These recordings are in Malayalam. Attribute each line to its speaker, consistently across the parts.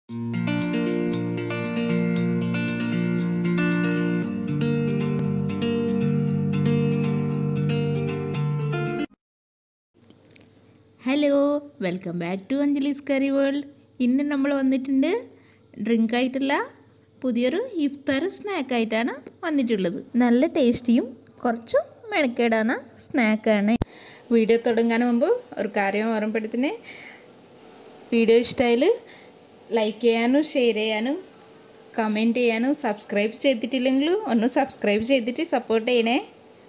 Speaker 1: hello welcome back to Anjali's curry world ഇന്ന് നമ്മൾ വന്നിട്ടുണ്ട് ഡ്രിങ്ക് ആയിട്ടുള്ള പുതിയൊരു ഇഫ്താർ സ്നാക്കായിട്ടാണ് വന്നിട്ടുള്ളത് നല്ല ടേസ്റ്റിയും കുറച്ചും മെനക്കേടാണ് സ്നാക്കാണ് വീഡിയോ തുടങ്ങാൻ മുമ്പ് ഒരു കാര്യം ഓർമ്മപ്പെടുത്തിന് വീഡിയോ ഇഷ്ടമായാൽ ലൈക്ക് ചെയ്യാനും ഷെയർ ചെയ്യാനും കമൻറ്റ് ചെയ്യാനും സബ്സ്ക്രൈബ് ചെയ്തിട്ടില്ലെങ്കിൽ ഒന്ന് സബ്സ്ക്രൈബ് ചെയ്തിട്ട് സപ്പോർട്ട് ചെയ്യണേ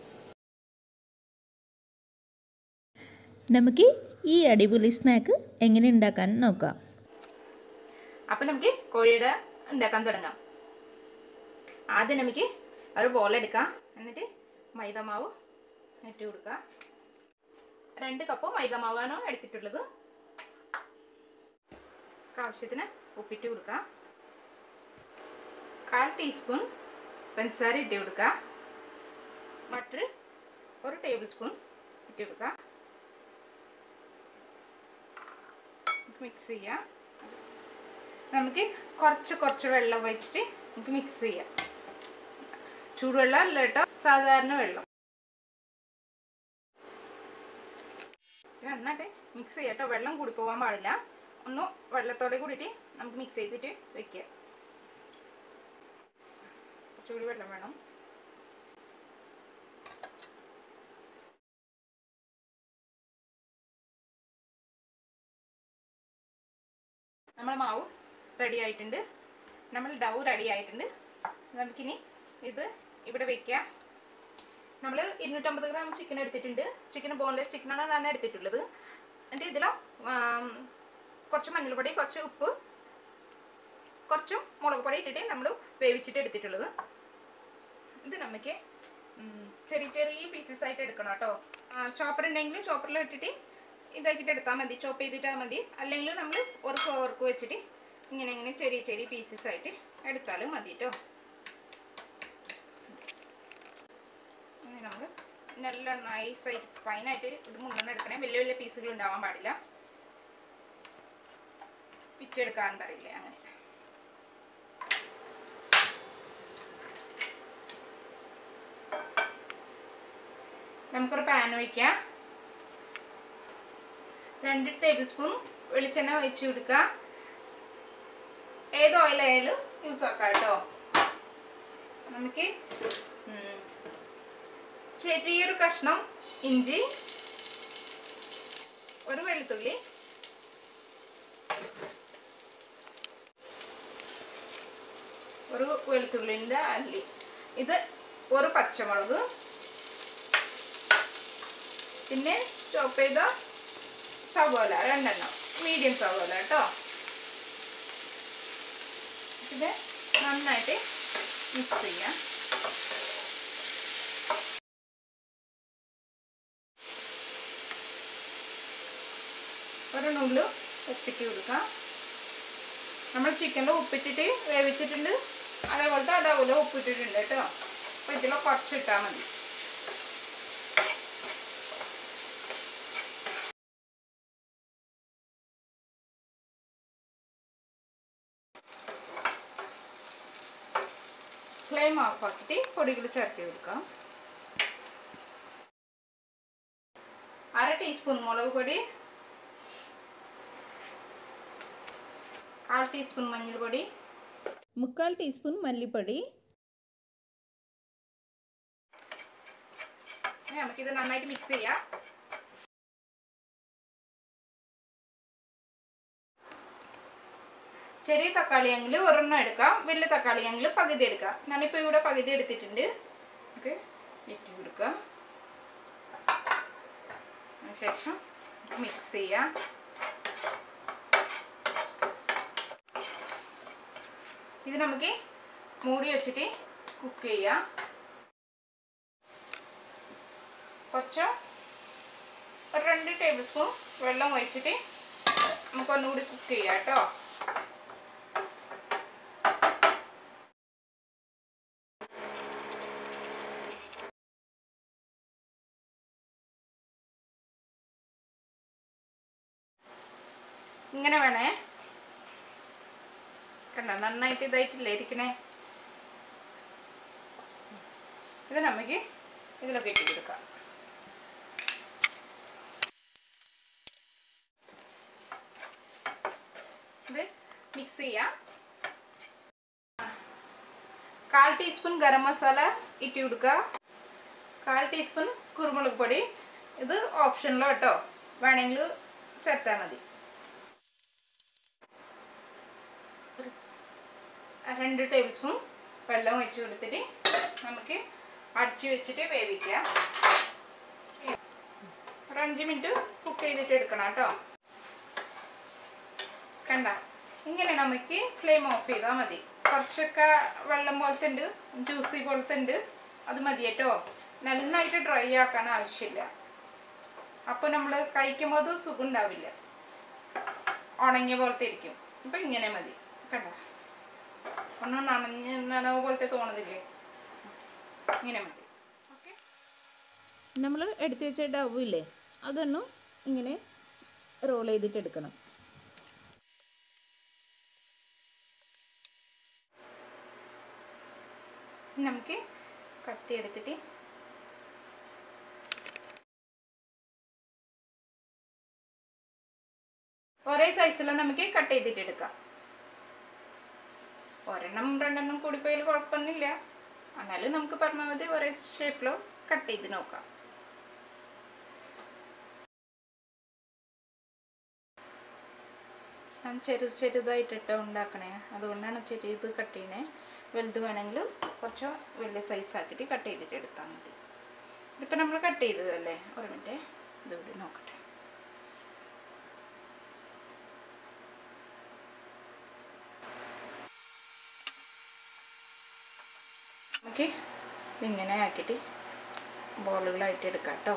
Speaker 1: നമുക്ക് ഈ അടിപൊളി സ്നാക്ക് എങ്ങനെ ഉണ്ടാക്കാൻ നോക്കാം
Speaker 2: അപ്പം നമുക്ക് കോഴിയുടെ ഉണ്ടാക്കാൻ തുടങ്ങാം ആദ്യം നമുക്ക് ഒരു ബോൾ എടുക്കാം എന്നിട്ട് മൈദമാവ് ഇട്ട് കൊടുക്കുക രണ്ട് കപ്പ് മൈദമാവാണ് എടുത്തിട്ടുള്ളത് ആവശ്യത്തിന് ഉപ്പിട്ട് കൊടുക്കുക കാൽ ടീസ്പൂൺ പഞ്ചസാര ഇട്ട് കൊടുക്കുക ബട്ടർ ഒരു ടേബിൾ സ്പൂൺ ഇട്ട് കൊടുക്കുക മിക്സ് ചെയ്യാം നമുക്ക് കുറച്ച് കുറച്ച് വെള്ളം ഒഴിച്ചിട്ട് നമുക്ക് മിക്സ് ചെയ്യാം ചൂടുവെള്ളം അല്ല കേട്ടോ സാധാരണ വെള്ളം നന്നായിട്ട് മിക്സ് ചെയ്യാം കേട്ടോ വെള്ളം കൂടി പോകാൻ പാടില്ല ഒന്ന് വെള്ളത്തോടെ കൂടിയിട്ട് നമുക്ക് മിക്സ് ചെയ്തിട്ട് വെക്കുക കുറച്ചുകൂടി വെള്ളം വേണം നമ്മൾ മാവ് റെഡി ആയിട്ടുണ്ട് നമ്മൾ ഡവ് റെഡി ആയിട്ടുണ്ട് നമുക്കിനി ഇത് ഇവിടെ വെക്കാം നമ്മൾ ഇരുന്നൂറ്റമ്പത് ഗ്രാം ചിക്കൻ എടുത്തിട്ടുണ്ട് ചിക്കൻ ബോൺലെസ് ചിക്കനാണ് ഞാൻ എടുത്തിട്ടുള്ളത് എന്നിട്ട് ഇതിൽ കുറച്ച് മഞ്ഞൾപ്പൊടി കുറച്ച് ഉപ്പ് കുറച്ചും മുളക് പൊടി ഇട്ടിട്ട് നമ്മൾ വേവിച്ചിട്ട് എടുത്തിട്ടുള്ളത് ഇത് നമുക്ക് ചെറിയ ചെറിയ പീസസ് ആയിട്ട് എടുക്കണം കേട്ടോ ചോപ്പർ ഉണ്ടെങ്കിൽ ചോപ്പറിൽ ഇട്ടിട്ട് ഇതാക്കിയിട്ട് എടുത്താൽ മതി ചോപ്പ് ചെയ്തിട്ടാൽ മതി അല്ലെങ്കിൽ നമ്മൾ ഒരു ഫോർക്ക് വെച്ചിട്ട് ഇങ്ങനെ ഇങ്ങനെ ചെറിയ ചെറിയ പീസസ് ആയിട്ട് എടുത്താലും മതി കേട്ടോ നമ്മൾ നല്ല നൈസായിട്ട് ഫൈനായിട്ട് ഇത് മുണ്ടെണ്ണം എടുക്കണേ വലിയ വലിയ പീസുകൾ ഉണ്ടാവാൻ പാടില്ല പിച്ചെടുക്കാൻ പറയില്ലേ അങ്ങനെ നമുക്കൊരു പാൻ വയ്ക്കാം രണ്ട് ടേബിൾ സ്പൂൺ വെളിച്ചെണ്ണ ഒഴിച്ചു കൊടുക്കുക ഏത് ഓയിലായാലും യൂസ് ആക്കാം കേട്ടോ നമുക്ക് ചെറിയൊരു കഷ്ണം ഇഞ്ചി ഒരു വെളുത്തുള്ളി ഒരു വെളുത്തുള്ളിൻ്റെ അല്ലി ഇത് ഒരു പച്ചമുളക് പിന്നെ ചോപ്പ് ചെയ്ത സവോല രണ്ടെണ്ണം മീഡിയം സവോല കേട്ടോ ഇത് നന്നായിട്ട് മിക്സ് ചെയ്യാം ഒരു നുള്ളു ഉപ്പിട്ട് കൊടുക്കാം നമ്മൾ ചിക്കനിൽ ഉപ്പിട്ടിട്ട് വേവിച്ചിട്ടുണ്ട് അതേപോലത്തെ അതേപോലെ ഉപ്പിട്ടിട്ടുണ്ട് കേട്ടോ അപ്പോൾ ഇതിൽ കുറച്ചിട്ടാൽ മതി ഫ്ലെയിം ഓഫ് ആക്കിയിട്ട് പൊടികൾ ചേർത്ത് കൊടുക്കാം അര ടീസ്പൂൺ മുളക് പൊടി കാൽ ടീസ്പൂൺ മഞ്ഞൾപ്പൊടി
Speaker 1: മുക്കാൽ ടീസ്പൂൺ മല്ലിപ്പൊടി
Speaker 2: നമുക്കിത് നന്നായിട്ട് മിക്സ് ചെയ്യാം ചെറിയ തക്കാളിയെങ്കിൽ ഒരെണ്ണം എടുക്കാം വലിയ തക്കാളിയെങ്കിൽ പകുതി എടുക്കാം ഞാനിപ്പോൾ ഇവിടെ പകുതി എടുത്തിട്ടുണ്ട് ഓക്കെ ഇട്ട് കൊടുക്കാം ശേഷം മിക്സ് ചെയ്യാം ഇത് നമുക്ക് മൂടി വെച്ചിട്ട് കുക്ക് ചെയ്യാം കുറച്ച് ഒരു രണ്ട് ടേബിൾ സ്പൂൺ വെള്ളം ഒഴിച്ചിട്ട് നമുക്ക് ഒന്നുകൂടി കുക്ക് ചെയ്യാം കേട്ടോ ഇങ്ങനെ വേണേ കണ്ട നന്നായിട്ട് ഇതായിട്ടില്ലേ ഇരിക്കണേ ഇത് നമുക്ക് ഇതിലൊക്കെ ഇട്ട് കൊടുക്കാം ഇത് മിക്സ് ചെയ്യാം കാൽ ടീസ്പൂൺ ഗരം മസാല ഇട്ട് കൊടുക്കുക കാൽ ടീസ്പൂൺ കുരുമുളക് പൊടി ഇത് ഓപ്ഷനിലോ കേട്ടോ വേണമെങ്കിൽ ചേർത്താൽ മതി രണ്ട് ടേബിൾ സ്പൂൺ വെള്ളം ഒഴിച്ച് കൊടുത്തിട്ട് നമുക്ക് അടച്ചു വെച്ചിട്ട് വേവിക്കാം ഒരു അഞ്ച് മിനിറ്റ് കുക്ക് ചെയ്തിട്ട് എടുക്കണം കേട്ടോ കണ്ട ഇങ്ങനെ നമുക്ക് ഫ്ലെയിം ഓഫ് ചെയ്താൽ മതി കുറച്ചൊക്കെ വെള്ളം പോലത്തെ ഉണ്ട് ജ്യൂസി പോലത്തെ ഉണ്ട് അത് മതി കേട്ടോ നന്നായിട്ട് ഡ്രൈ ആക്കാൻ ആവശ്യമില്ല അപ്പോൾ നമ്മൾ കഴിക്കുമ്പോൾ അത് സുഖം ഉണ്ടാവില്ല ഉണങ്ങിയ പോലത്തെ ഇരിക്കും അപ്പം ഇങ്ങനെ മതി കണ്ട ഒന്നും നനഞ്ഞ് നനവ് പോലത്തെ തോന്നുന്നില്ലേ ഇങ്ങനെ മതി ഓക്കെ
Speaker 1: നമ്മൾ എടുത്തു വെച്ച ഡവ് ഇല്ലേ അതൊന്ന് ഇങ്ങനെ റോൾ ചെയ്തിട്ട് എടുക്കണം
Speaker 2: നമുക്ക് കത്തി എടുത്തിട്ട് ഒരേ സൈസിലും നമുക്ക് കട്ട് ചെയ്തിട്ട് എടുക്കാം ഒരെണ്ണം രണ്ടെണ്ണം കൂടിപ്പോയാൽ കുഴപ്പമൊന്നുമില്ല എന്നാലും നമുക്ക് പരമാവധി ഒരേ ഷേപ്പിലോ കട്ട് ചെയ്ത് നോക്കാം ഞാൻ ചെറു ചെറുതായിട്ടിട്ട് ഉണ്ടാക്കണേ അതുകൊണ്ടാണ് ചെറിയത് കട്ട് ചെയ്യണേ വലുത് വേണമെങ്കിൽ കുറച്ച് വലിയ സൈസ് ആക്കിയിട്ട് കട്ട് ചെയ്തിട്ട് എടുത്താൽ മതി ഇതിപ്പോൾ നമ്മൾ കട്ട് ചെയ്തതല്ലേ ഒരു മിനിറ്റ് ഇതുകൂടി നോക്കട്ടെ ഓക്കെ ഇതിങ്ങനെ ആക്കിയിട്ട് ബോളുകളായിട്ട് എടുക്കാം കേട്ടോ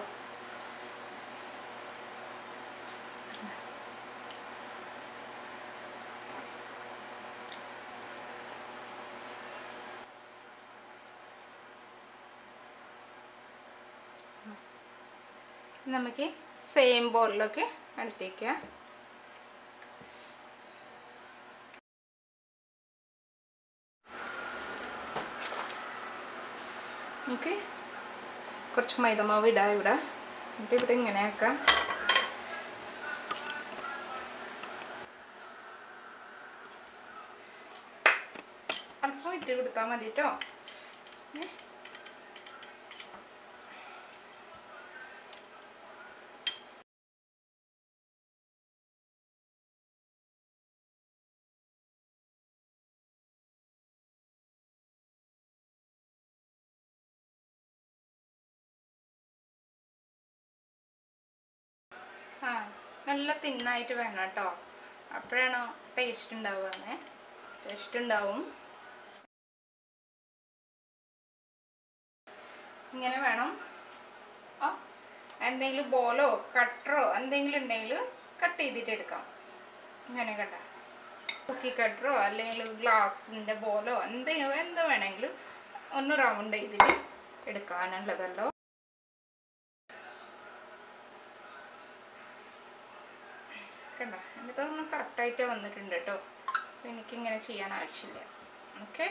Speaker 2: നമുക്ക് സെയിം ബോളിലൊക്കെ എടുത്തേക്കാം ഓക്കെ കുറച്ച് മൈദമാവ് ഇടാം ഇവിടെ എന്നിട്ട് ഇവിടെ ഇങ്ങനെ ആക്കാം അല്പം ഇട്ട് കൊടുത്താൽ മതി കേട്ടോ ആ നല്ല തിന്നായിട്ട് വേണം കേട്ടോ അപ്പോഴാണ് ടേസ്റ്റ് ഉണ്ടാവുക ടേസ്റ്റ് ഉണ്ടാവും ഇങ്ങനെ വേണം ആ എന്തെങ്കിലും ബോളോ കട്ടറോ എന്തെങ്കിലും ഉണ്ടെങ്കിൽ കട്ട് ചെയ്തിട്ട് എടുക്കാം ഇങ്ങനെ കണ്ട കുക്കി കട്ടറോ അല്ലെങ്കിൽ ഗ്ലാസിൻ്റെ ബോളോ എന്തെങ്കിലും എന്ത് വേണമെങ്കിലും ഒന്ന് റൗണ്ട് ചെയ്തിട്ട് എടുക്കാനുള്ളതല്ലോ കണ്ട ഇതൊന്നും കറക്റ്റായിട്ട് വന്നിട്ടുണ്ട് കേട്ടോ അപ്പോൾ എനിക്കിങ്ങനെ ചെയ്യാൻ ആവശ്യമില്ല ഓക്കെ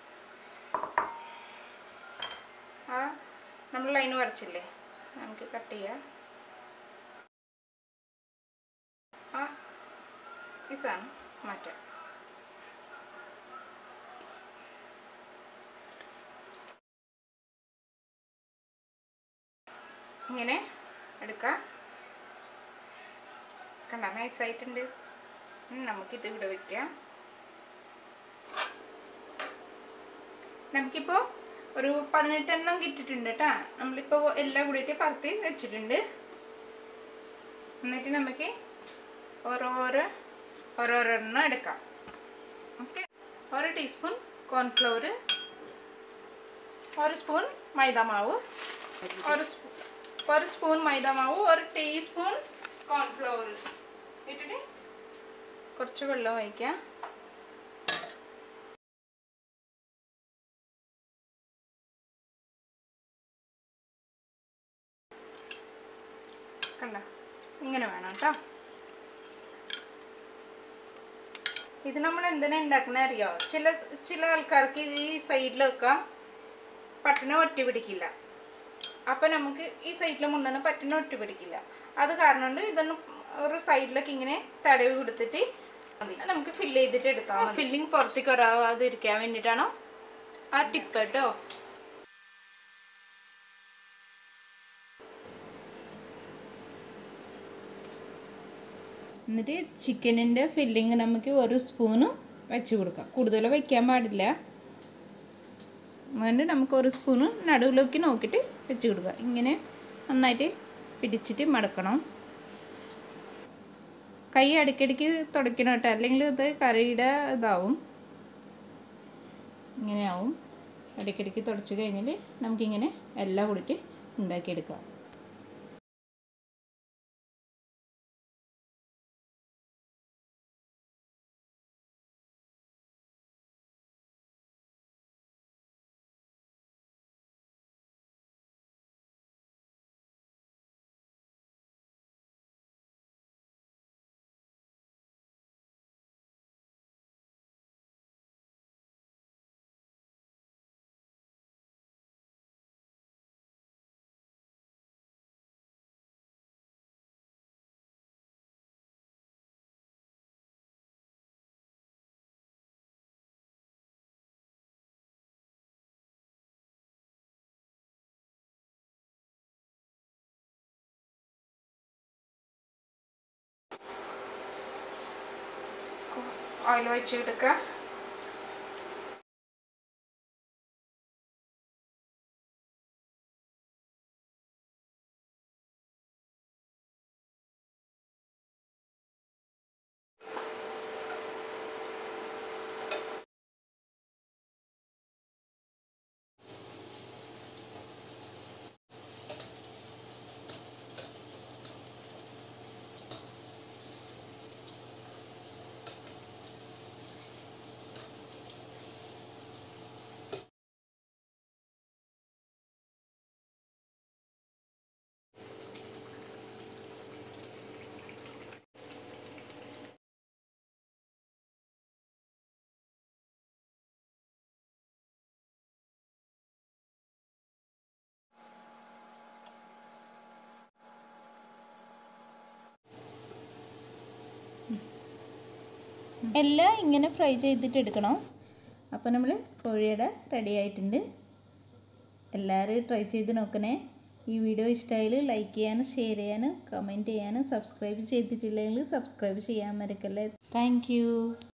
Speaker 2: ആ നമ്മൾ ലൈൻ വരച്ചില്ലേ നമുക്ക് കട്ട് ചെയ്യാം ആ ഈ സാധനം മാറ്റാം ഇങ്ങനെ എടുക്കാം കണ്ട നൈസായിട്ടുണ്ട് ഇനി നമുക്കിത് ഇവിടെ വെക്കാം നമുക്കിപ്പോൾ ഒരു പതിനെട്ടെണ്ണം കിട്ടിയിട്ടുണ്ട് കേട്ടോ നമ്മളിപ്പോൾ എല്ലാം കൂടിയിട്ട് പരത്തി വെച്ചിട്ടുണ്ട് എന്നിട്ട് നമുക്ക് ഓരോരോ ഓരോരെണ്ണം എടുക്കാം ഓക്കെ ഒരു ടീസ്പൂൺ കോൺഫ്ലവർ ഒരു സ്പൂൺ മൈദാമാവ് ഒരു സ്പൂ ഒരു സ്പൂൺ മൈദാമാവ് ഒരു ടീസ്പൂൺ കോൺഫ്ലവർ ഇട്ടിട്ട് കുറച്ച് വെള്ളം ഒഴിക്കാം കണ്ട ഇങ്ങനെ വേണം കേട്ടോ ഇത് നമ്മൾ എന്തിനാ ഉണ്ടാക്കണ അറിയോ ചില ചില ആൾക്കാർക്ക് ഇത് ഈ സൈഡിൽ വെക്കാം പട്ടിന ഒറ്റ പിടിക്കില്ല അപ്പം നമുക്ക് ഈ സൈഡിൽ മുന്നേ പട്ടിന ഒറ്റ പിടിക്കില്ല അത് കാരണം കൊണ്ട് ഇതൊന്ന് ഒരു സൈഡിലൊക്കെ ഇങ്ങനെ തടവി കൊടുത്തിട്ട് മതി നമുക്ക് ഫില്ല് ചെയ്തിട്ട് എടുത്താൽ ഫില്ലിങ് പുറത്തേക്ക് വരാതിരിക്കാൻ വേണ്ടിയിട്ടാണോ ആ ടിപ്പ് കേട്ടോ
Speaker 1: എന്നിട്ട് ചിക്കനിൻ്റെ ഫില്ലിങ് നമുക്ക് ഒരു സ്പൂണ് വെച്ച് കൊടുക്കാം കൂടുതൽ വയ്ക്കാൻ പാടില്ല അതുകൊണ്ട് നമുക്ക് ഒരു സ്പൂണ് നടുവിലേക്ക് നോക്കിയിട്ട് വെച്ച് കൊടുക്കുക ഇങ്ങനെ നന്നായിട്ട് പിടിച്ചിട്ട് മടക്കണം കൈ ഇടയ്ക്കിടയ്ക്ക് തുടയ്ക്കണം കേട്ടോ അല്ലെങ്കിൽ ഇത് കറിയുടെ ഇതാവും ഇങ്ങനെയാവും ഇടയ്ക്കിടയ്ക്ക് തുടച്ച് കഴിഞ്ഞാൽ നമുക്കിങ്ങനെ എല്ലാം കൂടിയിട്ട് ഉണ്ടാക്കിയെടുക്കാം
Speaker 2: ഓയിൽ വെച്ച് എടുക്കുക
Speaker 1: എല്ലാം ഇങ്ങനെ ഫ്രൈ ചെയ്തിട്ട് എടുക്കണം അപ്പോൾ നമ്മൾ കോഴിയുടെ റെഡി ആയിട്ടുണ്ട് എല്ലാവരും ട്രൈ ചെയ്ത് നോക്കണേ ഈ വീഡിയോ ഇഷ്ടമായാൽ ലൈക്ക് ചെയ്യാനും ഷെയർ ചെയ്യാനും കമൻറ്റ് ചെയ്യാനും സബ്സ്ക്രൈബ് ചെയ്തിട്ടില്ലെങ്കിൽ സബ്സ്ക്രൈബ് ചെയ്യാൻ മറക്കല്ലേ താങ്ക്